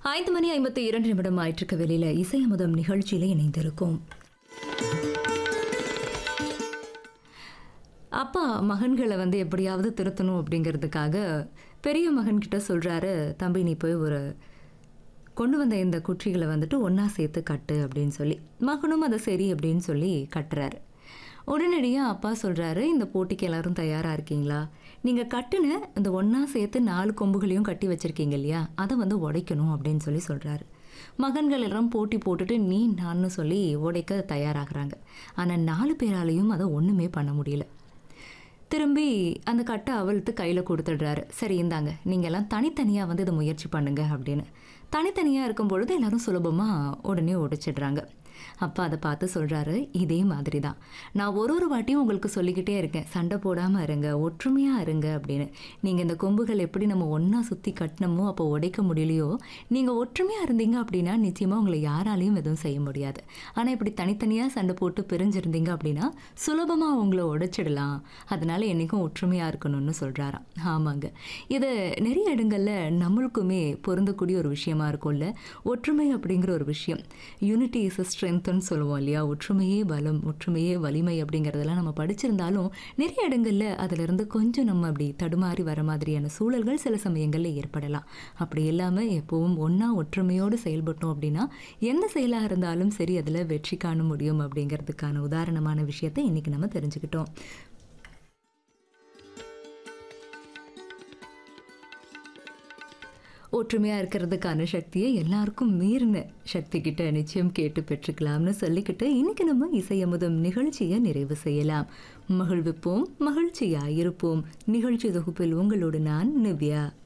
ஐந்து மணி ஐம்பத்தி இரண்டு நிமிடம் ஆயிற்றுக்கு வெளியில இசையமுதம் நிகழ்ச்சியில இணைந்திருக்கும் அப்பா மகன்களை வந்து எப்படியாவது திருத்தணும் அப்படிங்கிறதுக்காக பெரிய மகன்கிட்ட சொல்றாரு தம்பி நீ போய் ஒரு கொண்டு வந்த இந்த குச்சிகளை வந்துட்டு ஒன்றா சேர்த்து கட்டு அப்படின்னு சொல்லி மகனும் அதை சரி அப்படின்னு சொல்லி கட்டுறாரு உடனடியாக அப்பா சொல்கிறாரு இந்த போட்டிக்கு எல்லாரும் தயாராக இருக்கீங்களா நீங்கள் கட்டுன இந்த ஒன்றா சேர்த்து நாலு கொம்புகளையும் கட்டி வச்சுருக்கீங்க இல்லையா அதை வந்து உடைக்கணும் அப்படின்னு சொல்லி சொல்கிறாரு மகன்கள் எல்லாம் போட்டி போட்டுட்டு நீ நான்னு சொல்லி உடைக்க தயாராகிறாங்க ஆனால் நாலு பேராலையும் அதை ஒன்றுமே பண்ண முடியல திரும்பி அந்த கட்டை அவளுத்து கையில் கொடுத்துடுறாரு சரி இந்தாங்க நீங்கள் எல்லாம் தனித்தனியாக வந்து இதை முயற்சி பண்ணுங்க அப்படின்னு தனித்தனியாக இருக்கும் பொழுது எல்லாரும் சுலபமாக உடனே உடைச்சிடுறாங்க அப்பா அதை பார்த்து சொல்கிறாரு இதே மாதிரி தான் நான் ஒரு ஒரு வாட்டியும் உங்களுக்கு சொல்லிக்கிட்டே இருக்கேன் சண்டை போடாமல் இருங்க ஒற்றுமையாக இருங்க அப்படின்னு நீங்கள் இந்த கொம்புகள் எப்படி நம்ம ஒன்றா சுற்றி கட்டினமோ அப்போ உடைக்க முடியலையோ நீங்கள் ஒற்றுமையாக இருந்தீங்க அப்படின்னா நிச்சயமாக உங்களை யாராலையும் எதுவும் செய்ய முடியாது ஆனால் இப்படி தனித்தனியாக சண்டை போட்டு பிரிஞ்சிருந்தீங்க அப்படின்னா சுலபமாக உங்களை உடைச்சிடலாம் அதனால என்றைக்கும் ஒற்றுமையாக இருக்கணும்னு சொல்கிறாராம் ஆமாங்க இது நிறைய இடங்களில் நம்மளுக்குமே பொருந்தக்கூடிய ஒரு விஷயமா இருக்கும்ல ஒற்றுமை அப்படிங்கிற ஒரு விஷயம் யூனிட்டி இஸ் ஸ்ட்ரென்த்னு சொல்லுவோம் இல்லையா ஒற்றுமையே பலம் ஒற்றுமையே வலிமை அப்படிங்கிறதெல்லாம் நம்ம படிச்சிருந்தாலும் நிறைய இடங்களில் அதிலிருந்து கொஞ்சம் நம்ம அப்படி தடுமாறி வர மாதிரியான சூழல்கள் சில சமயங்களில் ஏற்படலாம் அப்படி இல்லாமல் எப்பவும் ஒன்றா ஒற்றுமையோடு செயல்பட்டோம் அப்படின்னா எந்த செயலாக இருந்தாலும் சரி அதில் வெற்றி காண முடியும் அப்படிங்கிறதுக்கான உதாரணமான விஷயத்தை இன்றைக்கி நம்ம தெரிஞ்சுக்கிட்டோம் ஒற்றுமையாக இருக்கிறதுக்கான சக்தியை எல்லாருக்கும் மீறின சக்தி கிட்ட நிச்சயம் கேட்டு பெற்றுக்கலாம்னு சொல்லிக்கிட்டு இன்னைக்கு நம்ம இசையமுதம் நிகழ்ச்சியை நிறைவு செய்யலாம் மகிழ்விப்போம் மகிழ்ச்சியாயிருப்போம் நிகழ்ச்சி தொகுப்பில் உங்களோடு நான் நிவ்யா